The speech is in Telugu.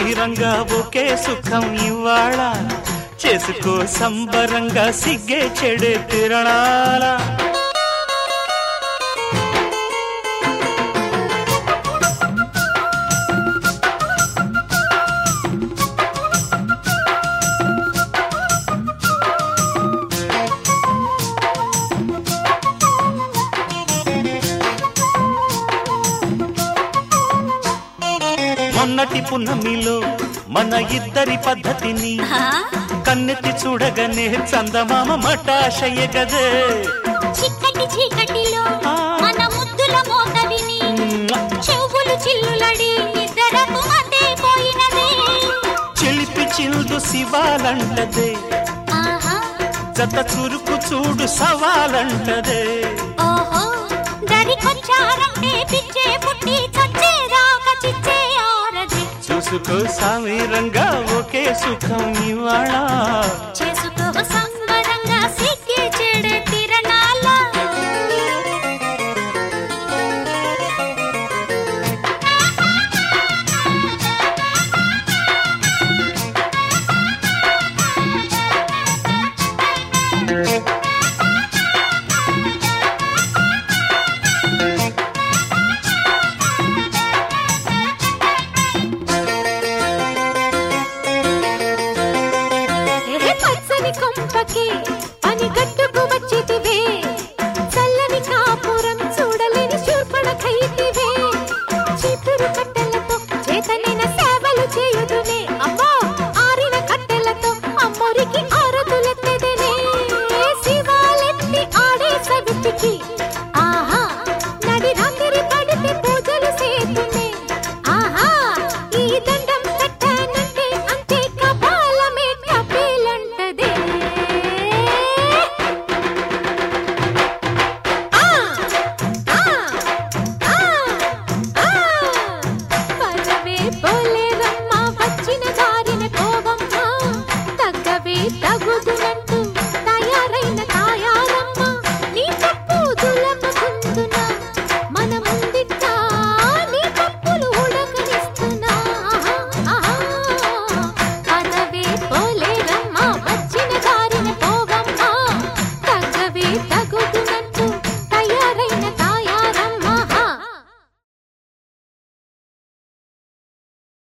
సమీరంగా ఒకే సుఖం ఇవాళ చేసుకో సంబరంగా సిగ్గే చెడే తిరణాల మొన్నటి పున్నమిలో మన ఇద్దరి పద్ధతిని ఆ, కన్నెత్తి చూడగానే చందమామ మటాశయ్య గదే చిక్కటి చీకటిలో మన ముద్దుల మోత విని చెవులు చిల్లులడి నిద్రకు మతే పోయినదే చిలిపి చిల్దు శివాలంటదే ఆహా జత చురుకు చూడు సవాలంటదే ఓహో దరికొచ్చారంటే పిచ్చే పుట్టి చచ్చేదాకా చిచ్చే ఆరది చూసుకో సమీరంగా ఒకే సుఖం ఇవాళ చేసుకో సంబరంగా సిగ్గే చెడే తిర